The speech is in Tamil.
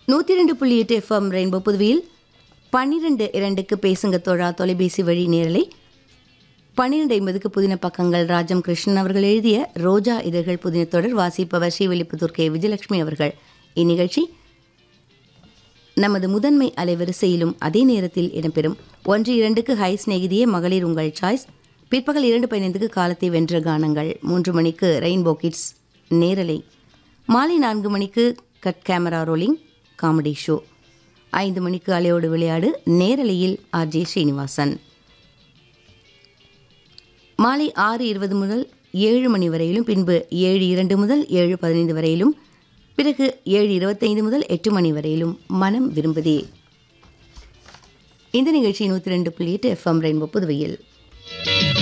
நூற்றி ரெண்டு புள்ளி எட்டு எஃப்எம் ரெயின்போ புதுவையில் பன்னிரெண்டு இரண்டுக்கு பேசுங்க தோழா தொலைபேசி வழி நேரலை பன்னிரெண்டு ஐம்பதுக்கு புதின பக்கங்கள் ராஜம் கிருஷ்ணன் அவர்கள் எழுதிய ரோஜா இதழ்கள் புதின தொடர் வாசிப்பவர் ஸ்ரீவில்லிபுத்தூர் கே விஜயலட்சுமி அவர்கள் இந்நிகழ்ச்சி நமது முதன்மை அலைவரிசையிலும் அதே நேரத்தில் இடம்பெறும் ஒன்று இரண்டுக்கு ஹை சிநேகிதியே மகளிர் உங்கள் சாய்ஸ் பிற்பகல் இரண்டு பதினைந்துக்கு காலத்தை வென்ற கானங்கள் மூன்று மணிக்கு ரெயின்போ கிட்ஸ் நேரலை மாலை நான்கு மணிக்கு cut camera rolling comedy show ஐந்து மணிக்கு அலையோடு விளையாடு நேரலையில் ஆர்ஜே ஸ்ரீனிவாசன் மாலை ஆறு இருபது முதல் ஏழு மணி வரையிலும் பின்பு ஏழு இரண்டு முதல் ஏழு பதினைந்து வரையிலும் பிறகு ஏழு இருபத்தைந்து முதல் எட்டு மணி வரையிலும் மனம் விரும்புதே இந்த நிகழ்ச்சி நூற்றி ரெண்டு புள்ளி எட்டு எஃப்எம் ரெயின்போ புதுவையில்